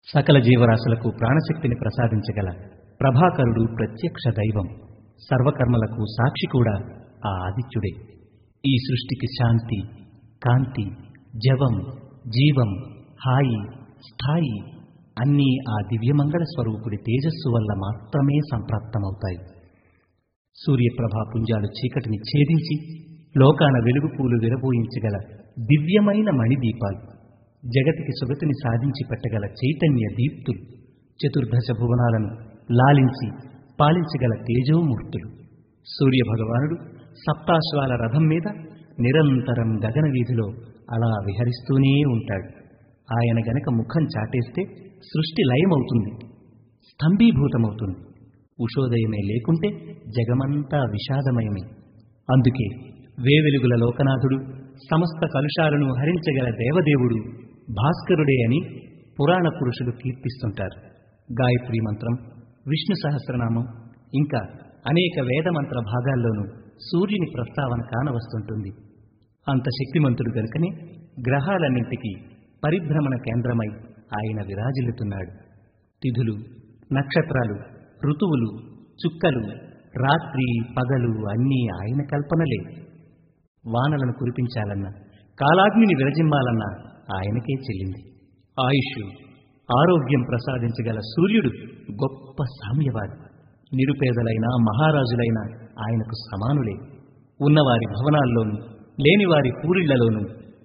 సకల జీవరాశులకు ప్రాణశక్తిని ప్రసాదించగల ప్రభాకరుడు ప్రత్యక్ష దైవం సర్వకర్మలకు సాక్షి కూడా ఆ ఆదిత్యుడే ఈ సృష్టికి శాంతి కాంతి జవం జీవం హాయి స్థాయి అన్నీ ఆ దివ్యమంగళ స్వరూపుడి తేజస్సు వల్ల మాత్రమే సంప్రాప్తమవుతాయి సూర్యప్రభా పుంజాలు చీకటిని ఛేదించి లోకాన వెలుగు పూలు విరబోయించగల దివ్యమైన మణిదీపాలు జగతికి సుగతిని సాధించి పెట్టగల చైతన్య దీప్తులు చతుర్దశ భువనాలను లాలించి పాలించగల తేజోమూర్తులు సూర్యభగవానుడు సప్తాశ్వాల రథం మీద నిరంతరం గగన వీధిలో అలా విహరిస్తూనే ఉంటాడు ఆయన గనక ముఖం చాటేస్తే సృష్టి లయమవుతుంది స్తంభీభూతమవుతుంది ఉషోదయమే లేకుంటే జగమంతా విషాదమయమే అందుకే వేవెలుగుల లోకనాథుడు సమస్త కలుషాలను హరించగల దేవదేవుడు భాస్కరుడే అని పురాణ పురుషులు కీర్తిస్తుంటారు గాయత్రీ మంత్రం విష్ణు సహస్రనామం ఇంకా అనేక వేదమంత్ర భాగాల్లోనూ సూర్యుని ప్రస్తావన కానవస్తుంటుంది అంత శక్తిమంతుడు గనుకనే గ్రహాలన్నింటికీ పరిభ్రమణ కేంద్రమై ఆయన విరాజిల్లుతున్నాడు తిథులు నక్షత్రాలు ఋతువులు చుక్కలు రాత్రి పగలు అన్నీ ఆయన కల్పనలే వానలను కురిపించాలన్నా కాలాగ్నిని విరజిమ్మాలన్నా ఆయనకే చెల్లింది ఆయుష్ ఆరోగ్యం ప్రసాదించగల సూర్యుడు గొప్ప సామ్యవాది నిరుపేదలైన మహారాజులైన ఆయనకు సమానులే ఉన్నవారి భవనాల్లోనూ లేనివారి పూరిళ్లలోనూ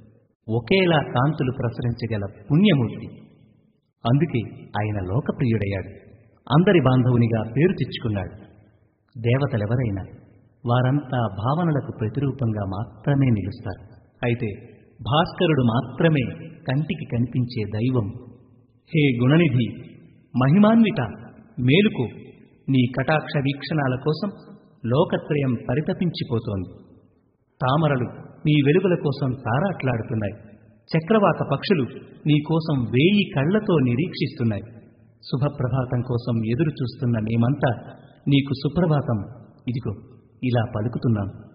ఒకేలా కాంతులు ప్రసరించగల పుణ్యమూర్తి అందుకే ఆయన లోకప్రియుడయ్యాడు అందరి బాంధవునిగా పేరు తెచ్చుకున్నాడు దేవతలెవరైనా వారంతా భావనలకు ప్రతిరూపంగా మాత్రమే నిలుస్తారు అయితే భాస్కరుడు మాత్రమే కంటికి కనిపించే దైవం హే గుణనిధి మహిమాన్విత మేలుకో నీ కటాక్ష వీక్షణాల కోసం లోకత్రయం పరితపించిపోతోంది తామరలు నీ వెలుగుల కోసం తారాట్లాడుతున్నాయి చక్రవాక పక్షులు నీ కోసం వేయి కళ్లతో నిరీక్షిస్తున్నాయి శుభప్రభాతం కోసం ఎదురు చూస్తున్న మేమంతా నీకు సుప్రభాతం ఇదిగో ఇలా పలుకుతున్నాం